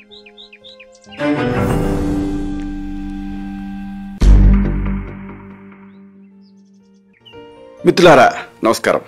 మిత్రులారా నమస్కారం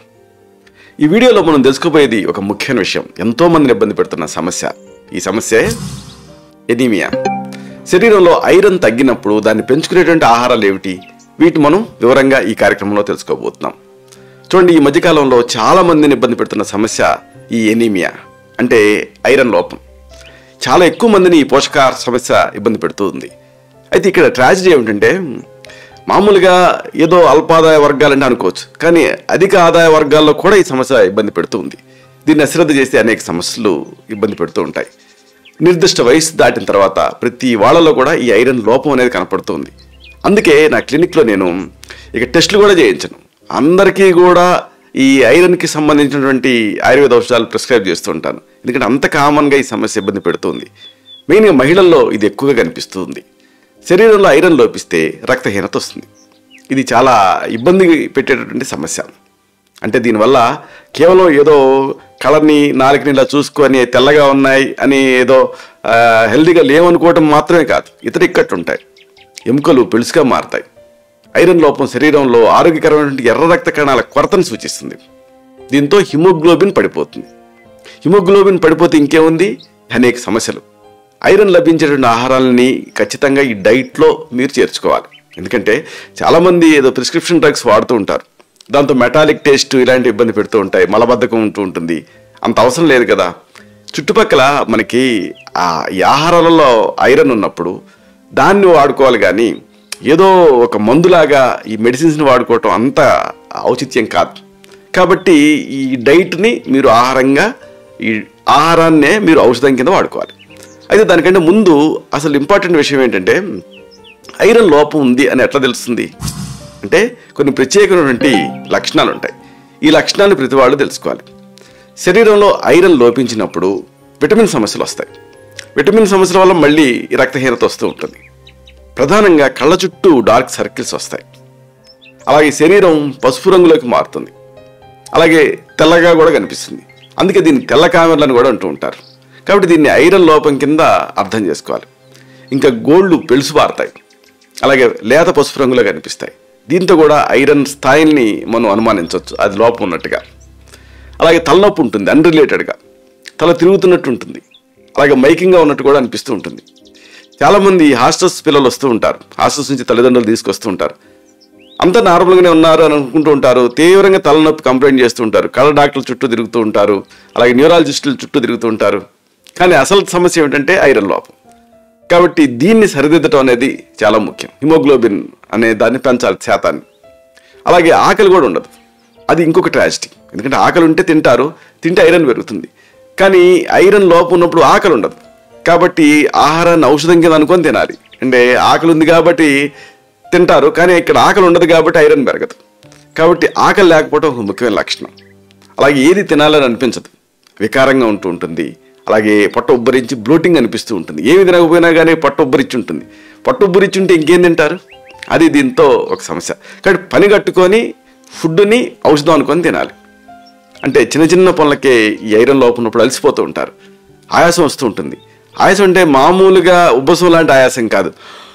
ఈ వీడియోలో మనం తెలుసుకోబోయేది ఒక ముఖ్యమైన విషయం ఎంతో మందిని ఇబ్బంది పెడుతున్న సమస్య ఈ సమస్య ఎనీమియా శరీరంలో ఐరన్ తగ్గినప్పుడు దాన్ని పెంచుకునేటువంటి ఆహారాలు ఏమిటి వీటి మనం వివరంగా ఈ కార్యక్రమంలో తెలుసుకోబోతున్నాం చూడండి ఈ మధ్యకాలంలో చాలా మందిని ఇబ్బంది పెడుతున్న సమస్య ఈ ఎనీమియా అంటే ఐరన్ లోపం చాలా ఎక్కువ మందిని ఈ పోషకాహార సమస్య ఇబ్బంది పెడుతూ ఉంది అయితే ఇక్కడ ట్రాజడీ ఏమిటంటే మామూలుగా ఏదో అల్పాదాయ వర్గాలంటే అనుకోవచ్చు కానీ అధిక ఆదాయ వర్గాల్లో కూడా ఈ సమస్య ఇబ్బంది పెడుతూ ఉంది దీన్ని అశ్రద్ధ చేస్తే అనేక సమస్యలు ఇబ్బంది పెడుతూ ఉంటాయి నిర్దిష్ట వయసు దాటిన తర్వాత ప్రతి వాళ్ళలో కూడా ఈ ఐరన్ లోపం అనేది కనపడుతుంది అందుకే నా క్లినిక్లో నేను ఇక టెస్టులు కూడా చేయించను అందరికీ కూడా ఈ ఐరన్కి సంబంధించినటువంటి ఆయుర్వేద ఔషధాలు ప్రిస్క్రైబ్ చేస్తూ ఉంటాను ఎందుకంటే అంత కామన్గా ఈ సమస్య ఇబ్బంది పెడుతుంది మెయిన్గా మహిళల్లో ఇది ఎక్కువగా కనిపిస్తుంది శరీరంలో ఐరన్ లోపిస్తే రక్తహీనత వస్తుంది ఇది చాలా ఇబ్బంది పెట్టేటటువంటి సమస్య అంటే దీనివల్ల కేవలం ఏదో కలర్ని నాలుగుని ఇలా చూసుకొని తెల్లగా ఉన్నాయి అని ఏదో ఆ, హెల్దీగా లేవనుకోవటం మాత్రమే కాదు ఇతర ఇక్కట్లు ఉంటాయి ఎముకలు పెలుసుగా మారతాయి ఐరన్ లోపం శరీరంలో ఆరోగ్యకరమైనటువంటి ఎర్ర రక్త కణాల కొరతను సూచిస్తుంది దీంతో హిమోగ్లోబిన్ పడిపోతుంది హిమోగ్లోబిన్ పడిపోతే ఇంకేముంది అనేక సమస్యలు ఐరన్ లభించేటువంటి ఆహారాలని ఖచ్చితంగా ఈ డైట్లో మీరు చేర్చుకోవాలి ఎందుకంటే చాలామంది ఏదో ప్రిస్క్రిప్షన్ డ్రగ్స్ వాడుతూ ఉంటారు దాంతో మెటాలిక్ టేస్ట్ ఇలాంటి ఇబ్బంది పెడుతూ ఉంటాయి మలబద్ధకం ఉంటూ ఉంటుంది అంత అవసరం లేదు కదా చుట్టుపక్కల మనకి ఆ ఈ ఆహారాలలో ఐరన్ ఉన్నప్పుడు దాన్ని వాడుకోవాలి కానీ ఏదో ఒక మందులాగా ఈ మెడిసిన్స్ని వాడుకోవటం అంత ఔచిత్యం కాదు కాబట్టి ఈ డైట్ని మీరు ఆహారంగా ఈ ఆహారాన్నే మీరు ఔషధం కింద వాడుకోవాలి అయితే దానికంటే ముందు అసలు ఇంపార్టెంట్ విషయం ఏంటంటే ఐరన్ లోపం ఉంది అని ఎట్లా తెలుస్తుంది అంటే కొన్ని ప్రత్యేకమైనటువంటి లక్షణాలు ఉంటాయి ఈ లక్షణాలను ప్రతి వాళ్ళు తెలుసుకోవాలి శరీరంలో ఐరన్ లోపించినప్పుడు విటమిన్ సమస్యలు వస్తాయి విటమిన్ సమస్యల వల్ల మళ్ళీ ఈ రక్తహీనత వస్తూ ఉంటుంది ప్రధానంగా కళ్ళ చుట్టూ డార్క్ సర్కిల్స్ వస్తాయి అలాగే శరీరం పసుపు రంగులోకి మారుతుంది అలాగే తెల్లగా కూడా కనిపిస్తుంది అందుకే దీన్ని తెల్ల కామెర్లను కూడా అంటూ ఉంటారు కాబట్టి దీన్ని ఐరన్ లోపం కింద అర్థం చేసుకోవాలి ఇంకా గోళ్ళు పెలుసు పారుతాయి అలాగే లేత పసుపు రంగులో కనిపిస్తాయి దీంతో కూడా ఐరన్ స్థాయిని మనం అనుమానించవచ్చు అది లోపం ఉన్నట్టుగా అలాగే తలనొప్పి ఉంటుంది అన్రిలేటెడ్గా తల తిరుగుతున్నట్టు ఉంటుంది అలాగే మైకింగ్గా ఉన్నట్టు కూడా అనిపిస్తూ ఉంటుంది చాలామంది హాస్టల్స్ పిల్లలు వస్తూ ఉంటారు హాస్టల్స్ నుంచి తల్లిదండ్రులు తీసుకొస్తూ ఉంటారు అంతా నార్మల్గానే ఉన్నారు అని అనుకుంటూ ఉంటారు తీవ్రంగా తలనొప్పి కంప్లైంట్ చేస్తూ ఉంటారు కళ్ళ డాక్టర్ల చుట్టూ తిరుగుతూ ఉంటారు అలాగే న్యూరాలజిస్టుల చుట్టూ తిరుగుతూ ఉంటారు కానీ అసలు సమస్య ఏమిటంటే ఐరన్ లోపం కాబట్టి దీన్ని సరిదిద్దటం అనేది చాలా ముఖ్యం హిమోగ్లోబిన్ అనే దాన్ని పెంచాలి శాతాన్ని అలాగే ఆకలి కూడా ఉండదు అది ఇంకొక ట్రాజిడీ ఎందుకంటే ఆకలి ఉంటే తింటారు తింటే ఐరన్ పెరుగుతుంది కానీ ఐరన్ లోపం ఉన్నప్పుడు ఆకలి ఉండదు కాబట్టి ఆహారాన్ని ఔషధం కింద అనుకొని తినాలి అంటే ఆకలి ఉంది కాబట్టి తింటారు కానీ ఇక్కడ ఆకలి ఉండదు కాబట్టి ఐరన్ పెరగదు కాబట్టి ఆకలి లేకపోవడం ఒక ముఖ్యమైన లక్షణం అలాగే ఏది తినాలని అనిపించదు వికారంగా ఉంటూ ఉంటుంది అలాగే పొట్ట ఉబ్బరించి బ్లోటింగ్ అనిపిస్తూ ఉంటుంది ఏమి తినకపోయినా కానీ పొట్ట ఉబ్బరించి ఉంటుంది పొట్ట ఉబ్బరించి ఉంటే ఇంకేం తింటారు అది దీంతో ఒక సమస్య కాబట్టి పని కట్టుకొని ఫుడ్ని ఔషధం అనుకొని తినాలి అంటే చిన్న చిన్న పనులకే ఈ ఐరన్ లోపం ఉన్నప్పుడు అలసిపోతూ ఉంటారు ఆయాసం వస్తూ ఉంటుంది ఆయాసం అంటే మామూలుగా ఉబ్బసం లాంటి ఆయాసం కాదు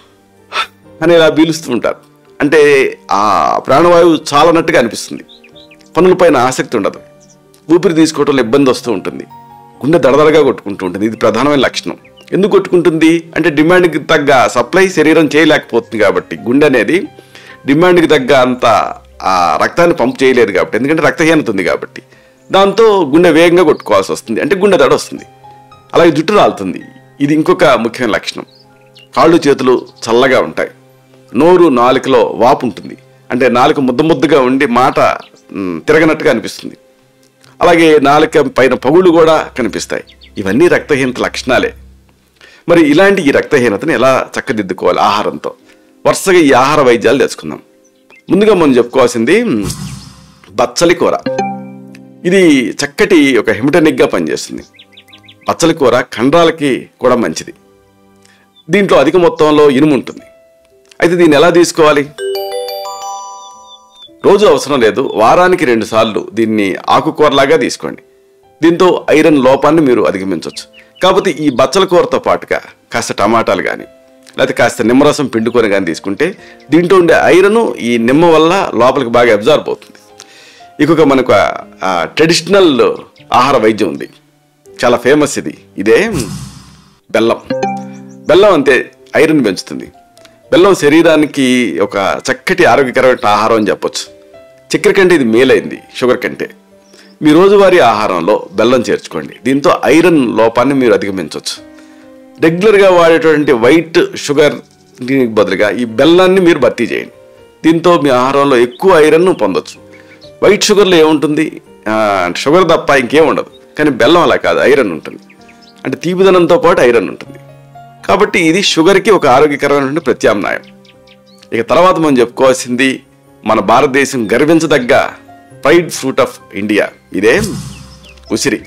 అని ఇలా పీలుస్తూ ఉంటారు అంటే ఆ ప్రాణవాయువు చాలనట్టుగా అనిపిస్తుంది పనులపైన ఆసక్తి ఉండదు ఊపిరి తీసుకోవడంలో ఇబ్బంది వస్తూ ఉంటుంది గుండె దడదడగా కొట్టుకుంటూ ఉంటుంది ఇది ప్రధానమైన లక్షణం ఎందుకు కొట్టుకుంటుంది అంటే డిమాండ్కి తగ్గ సప్లై శరీరం చేయలేకపోతుంది కాబట్టి గుండె అనేది డిమాండ్కి తగ్గ అంత ఆ రక్తాన్ని పంప్ చేయలేదు కాబట్టి ఎందుకంటే రక్తహీనత ఉంది కాబట్టి దాంతో గుండె వేగంగా కొట్టుకోవాల్సి వస్తుంది అంటే గుండె దడ వస్తుంది అలాగే జుట్టు రాలుతుంది ఇది ఇంకొక ముఖ్యమైన లక్షణం కాళ్ళు చేతులు చల్లగా ఉంటాయి నోరు నాలుకలో వాపు ఉంటుంది అంటే నాలుక ముద్ద ముద్దగా ఉండి మాట మ్, తిరగనట్టుగా అనిపిస్తుంది అలాగే నాలుక పైన పగుళ్ళు కూడా కనిపిస్తాయి ఇవన్నీ రక్తహీనత లక్షణాలే మరి ఇలాంటి ఈ రక్తహీనతని ఎలా చక్కదిద్దుకోవాలి ఆహారంతో వరుసగా ఈ ఆహార వైద్యాలు తెచ్చుకుందాం ముందుగా మనం చెప్పుకోవాల్సింది మ్, బచ్చలి కూర ఇది చక్కటి ఒక హిమటనిక్గా పనిచేస్తుంది బచ్చలి కూర కండరాలకి కూడా మంచిది దీంట్లో అధిక మొత్తంలో ఇనుము ఉంటుంది అయితే దీన్ని ఎలా తీసుకోవాలి రోజు అవసరం లేదు వారానికి రెండు సార్లు దీన్ని ఆకుకూరలాగా తీసుకోండి దీంతో ఐరన్ లోపాన్ని మీరు అధిగమించవచ్చు కాకపోతే ఈ బచ్చల కూరతో పాటుగా కాస్త టమాటాలు కానీ లేకపోతే కాస్త నిమ్మరసం పిండుకొని కానీ తీసుకుంటే దీంట్లో ఉండే ఐరన్ ఈ నిమ్మ వల్ల లోపలికి బాగా అబ్జార్బ్ అవుతుంది ఇంకొక మనకు ట్రెడిషనల్ ఆహార వైద్యం ఉంది చాలా ఫేమస్ ఇది ఇదే బెల్లం బెల్లం అంతే ఐరన్ పెంచుతుంది బెల్లం శరీరానికి ఒక చక్కటి ఆరోగ్యకరమైన ఆహారం అని చెప్పొచ్చు చక్కెర కంటే ఇది మేలైంది షుగర్ కంటే మీ రోజువారీ ఆహారంలో బెల్లం చేర్చుకోండి దీంతో ఐరన్ లోపాన్ని మీరు అధిగమించవచ్చు రెగ్యులర్గా వాడేటువంటి వైట్ షుగర్ బదులుగా ఈ బెల్లాన్ని మీరు భర్తీ చేయండి దీంతో మీ ఆహారంలో ఎక్కువ ఐరన్ పొందొచ్చు వైట్ షుగర్లో ఏముంటుంది ఆ, షుగర్ తప్ప ఇంకేం ఉండదు కానీ బెల్లం అలా కాదు ఐరన్ ఉంటుంది అంటే తీపిదనంతో పాటు ఐరన్ ఉంటుంది కాబట్టి ఇది షుగర్కి ఒక ఆరోగ్యకరమైన ప్రత్యామ్నాయం ఇక తర్వాత మనం చెప్పుకోవాల్సింది మన భారతదేశం గర్వించదగ్గ ప్రైడ్ ఫ్రూట్ ఆఫ్ ఇండియా ఇదే ఉసిరి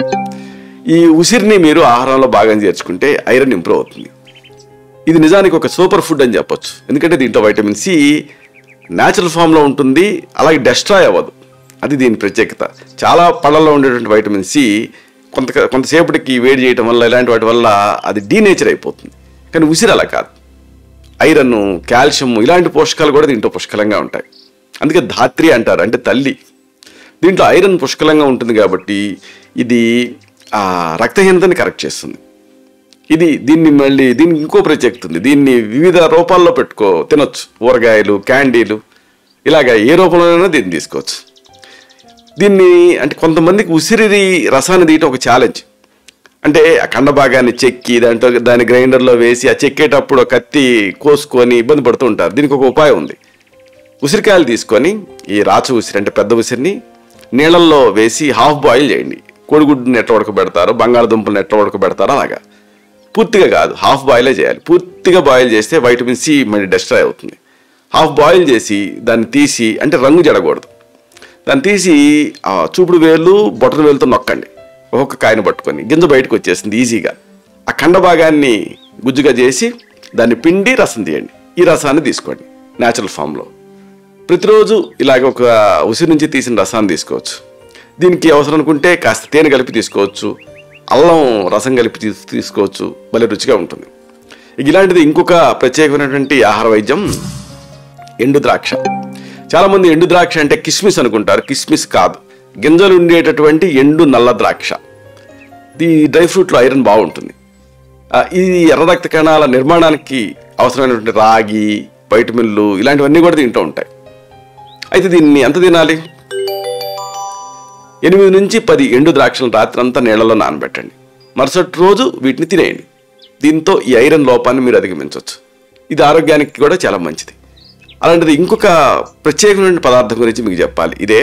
ఈ ఉసిరిని మీరు ఆహారంలో భాగం చేర్చుకుంటే ఐరన్ ఇంప్రూవ్ అవుతుంది ఇది నిజానికి ఒక సూపర్ ఫుడ్ అని చెప్పొచ్చు ఎందుకంటే దీంట్లో వైటమిన్ సి న్యాచురల్ ఫామ్లో ఉంటుంది అలాగే డెస్ట్రాయ్ అవ్వదు అది దీని ప్రత్యేకత చాలా పళ్ళల్లో ఉండేటువంటి వైటమిన్ సి కొంత కొంతసేపటికి వేడి చేయటం వల్ల ఇలాంటి వాటి వల్ల అది డీనేచర్ అయిపోతుంది కానీ ఉసిరి అలా కాదు ఐరన్ కాల్షియం ఇలాంటి పోషకాలు కూడా దీంట్లో పుష్కలంగా ఉంటాయి అందుకే ధాత్రి అంటారు అంటే తల్లి దీంట్లో ఐరన్ పుష్కలంగా ఉంటుంది కాబట్టి ఇది ఆ, రక్తహీనతని కరెక్ట్ చేస్తుంది ఇది దీన్ని మళ్ళీ దీనికి ఇంకో ప్రత్యేకత ఉంది దీన్ని వివిధ రూపాల్లో పెట్టుకో తినొచ్చు ఊరగాయలు క్యాండీలు ఇలాగ ఏ రూపంలోనైనా దీన్ని తీసుకోవచ్చు దీన్ని అంటే కొంతమందికి ఉసిరి రసాన్ని తీయటం ఒక ఛాలెంజ్ అంటే ఆ కండ భాగాన్ని చెక్కి దాంట్లో దాని గ్రైండర్లో వేసి ఆ చెక్కేటప్పుడు ఆ కత్తి కోసుకొని ఇబ్బంది పడుతూ ఉంటారు దీనికి ఒక ఉపాయం ఉంది ఉసిరికాయలు తీసుకొని ఈ రాచ ఉసిరి అంటే పెద్ద ఉసిరిని నీళ్ళల్లో వేసి హాఫ్ బాయిల్ చేయండి కోడిగుడ్డుని ఎట్లా ఉడకబెడతారో బంగాళదుంపలను ఎట్లా ఉడకబెడతారో అలాగా పూర్తిగా కాదు హాఫ్ బాయిలే చేయాలి పూర్తిగా బాయిల్ చేస్తే వైటమిన్ సి మళ్ళీ డెస్ట్రాయ్ అవుతుంది హాఫ్ బాయిల్ చేసి దాన్ని తీసి అంటే రంగు జడకూడదు దాన్ని తీసి ఆ చూపుడు వేలు బొటన వేలుతో నొక్కండి ఒక్కొక్క కాయను పట్టుకొని గింజ బయటకు వచ్చేసింది ఈజీగా ఆ కండ భాగాన్ని గుజ్జుగా చేసి దాన్ని పిండి రసం తీయండి ఈ రసాన్ని తీసుకోండి న్యాచురల్ ఫామ్లో ప్రతిరోజు ఇలాగ ఒక ఉసిరి నుంచి తీసిన రసాన్ని తీసుకోవచ్చు దీనికి అవసరం అనుకుంటే కాస్త తేనె కలిపి తీసుకోవచ్చు అల్లం రసం కలిపి తీసు తీసుకోవచ్చు భలే రుచిగా ఉంటుంది ఇక ఇలాంటిది ఇంకొక ప్రత్యేకమైనటువంటి ఆహార వైద్యం ఎండు ద్రాక్ష చాలామంది ఎండు ద్రాక్ష అంటే కిస్మిస్ అనుకుంటారు కిస్మిస్ కాదు గింజలు ఉండేటటువంటి ఎండు నల్ల ద్రాక్ష ఈ డ్రై ఫ్రూట్లో ఐరన్ బాగుంటుంది ఆ, ఈ ఎర్ర రక్త కణాల నిర్మాణానికి అవసరమైనటువంటి రాగి వైటమిన్లు ఇలాంటివన్నీ కూడా తింటూ ఉంటాయి అయితే దీన్ని ఎంత తినాలి ఎనిమిది నుంచి పది ఎండు ద్రాక్షలను రాత్రంతా నీళ్లలో నానబెట్టండి మరుసటి రోజు వీటిని తినేయండి దీంతో ఈ ఐరన్ లోపాన్ని మీరు అధిగమించవచ్చు ఇది ఆరోగ్యానికి కూడా చాలా మంచిది అలాంటిది ఇంకొక ప్రత్యేకమైన పదార్థం గురించి మీకు చెప్పాలి ఇదే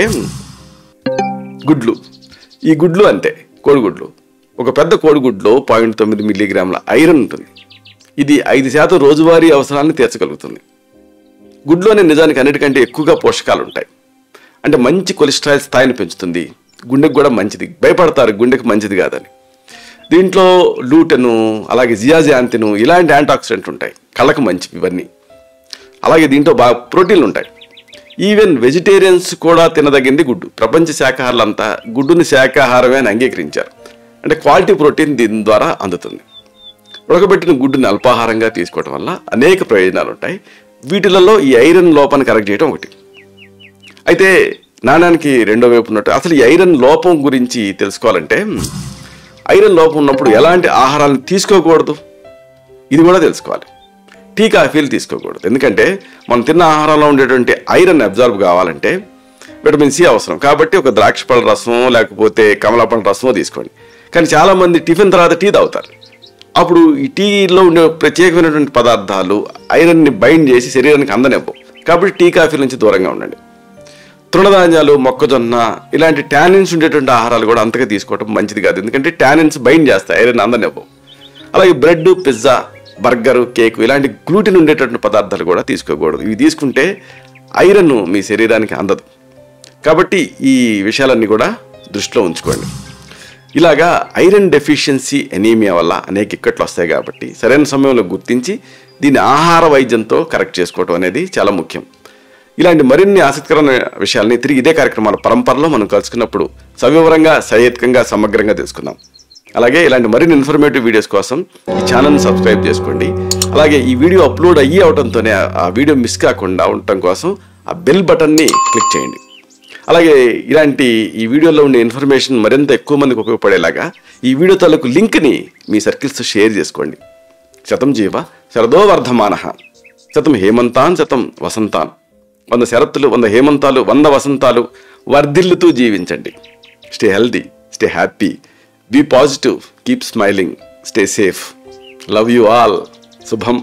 గుడ్లు ఈ గుడ్లు అంతే కోడిగుడ్లు ఒక పెద్ద కోడిగుడ్లో పాయింట్ తొమ్మిది మిల్లీగ్రాముల ఐరన్ ఉంటుంది ఇది ఐదు శాతం రోజువారీ అవసరాన్ని తీర్చగలుగుతుంది గుడ్లోనే నిజానికి అన్నిటికంటే ఎక్కువగా పోషకాలు ఉంటాయి అంటే మంచి కొలెస్ట్రాల్ స్థాయిని పెంచుతుంది గుండెకు కూడా మంచిది భయపడతారు గుండెకి మంచిది కాదని దీంట్లో లూటెను అలాగే జియాజియాంతిను ఇలాంటి యాంటాక్సిడెంట్ ఉంటాయి కళ్ళకు మంచివి ఇవన్నీ అలాగే దీంట్లో బాగా ప్రోటీన్లు ఉంటాయి ఈవెన్ వెజిటేరియన్స్ కూడా తినదగింది గుడ్డు ప్రపంచ శాకాహారులంతా గుడ్డుని శాకాహారమే అని అంగీకరించారు అంటే క్వాలిటీ ప్రోటీన్ దీని ద్వారా అందుతుంది ఉడకబెట్టిన గుడ్డుని అల్పాహారంగా తీసుకోవడం వల్ల అనేక ప్రయోజనాలు ఉంటాయి వీటిలలో ఈ ఐరన్ లోపాన్ని కరెక్ట్ చేయడం ఒకటి అయితే నాణానికి రెండో వైపు ఉన్నట్టు అసలు ఈ ఐరన్ లోపం గురించి తెలుసుకోవాలంటే ఐరన్ లోపం ఉన్నప్పుడు ఎలాంటి ఆహారాలను తీసుకోకూడదు ఇది కూడా తెలుసుకోవాలి టీ కాఫీలు తీసుకోకూడదు ఎందుకంటే మనం తిన్న ఆహారంలో ఉండేటువంటి ఐరన్ అబ్జార్బ్ కావాలంటే విటమిన్ సి అవసరం కాబట్టి ఒక ద్రాక్ష పళ్ళ రసమో లేకపోతే కమలా పళ్ళ రసమో తీసుకోండి కానీ చాలామంది టిఫిన్ తర్వాత టీ తాగుతారు అప్పుడు ఈ టీలో ఉండే ప్రత్యేకమైనటువంటి పదార్థాలు ఐరన్ని బైండ్ చేసి శరీరానికి అందనివ్వవు కాబట్టి టీ కాఫీ నుంచి దూరంగా ఉండండి తృణధాన్యాలు మొక్కజొన్న ఇలాంటి టానిన్స్ ఉండేటువంటి ఆహారాలు కూడా అంతగా తీసుకోవడం మంచిది కాదు ఎందుకంటే టానిన్స్ బైండ్ చేస్తాయి ఐరన్ అందనివ్వవు అలాగే బ్రెడ్ పిజ్జా బర్గర్ కేక్ ఇలాంటి గ్లూటిన్ ఉండేటటువంటి పదార్థాలు కూడా తీసుకోకూడదు ఇవి తీసుకుంటే ఐరన్ మీ శరీరానికి అందదు కాబట్టి ఈ విషయాలన్నీ కూడా దృష్టిలో ఉంచుకోండి ఇలాగా ఐరన్ డెఫిషియన్సీ ఎనీమియా వల్ల అనేక ఇక్కట్లు వస్తాయి కాబట్టి సరైన సమయంలో గుర్తించి దీన్ని ఆహార వైద్యంతో కరెక్ట్ చేసుకోవటం అనేది చాలా ముఖ్యం ఇలాంటి మరిన్ని ఆసక్తికరమైన విషయాల్ని తిరిగి ఇదే కార్యక్రమాల పరంపరలో మనం కలుసుకున్నప్పుడు సవివరంగా సహేతుకంగా సమగ్రంగా తెలుసుకుందాం అలాగే ఇలాంటి మరిన్ని ఇన్ఫర్మేటివ్ వీడియోస్ కోసం ఈ ఛానల్ని సబ్స్క్రైబ్ చేసుకోండి అలాగే ఈ వీడియో అప్లోడ్ అయ్యి అవడంతోనే ఆ- ఆ వీడియో మిస్ కాకుండా ఉండటం కోసం ఆ బెల్ బటన్ని క్లిక్ చేయండి అలాగే ఇలాంటి ఈ వీడియోలో ఉండే ఇన్ఫర్మేషన్ మరింత ఎక్కువ మందికి ఉపయోగపడేలాగా ఈ వీడియో తాలూకు లింక్ని మీ సర్కిల్స్తో షేర్ చేసుకోండి శతం జీవ శరదో వర్ధమాన శతం హేమంతాన్ శతం వసంతాన్ వంద శరత్తులు వంద హేమంతాలు వంద వసంతాలు వర్ధిల్లుతూ జీవించండి stay healthy stay happy be positive keep smiling stay safe love you all శుభం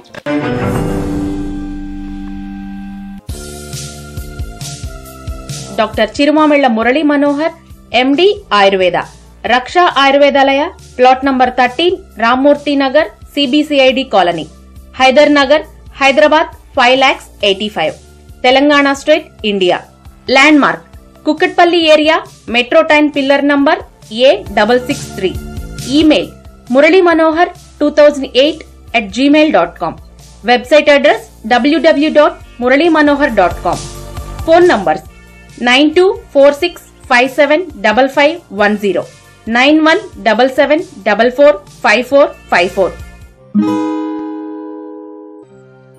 doctor Chirumamilla Murali Manohar MD Ayurveda Raksha Ayurvedalaya plot number thirteen Rammurthy Nagar CBCID colony Hyder Nagar Hyderabad five lakhs eighty five Telangana state India landmark Kukatpally area metro train pillar number A double six three email Murali Manohar two thousand eight at gmail dot com website address WW dot Murali Manohar dot com phone numbers nine two four six five seven double five one zero nine one double seven double four five four five four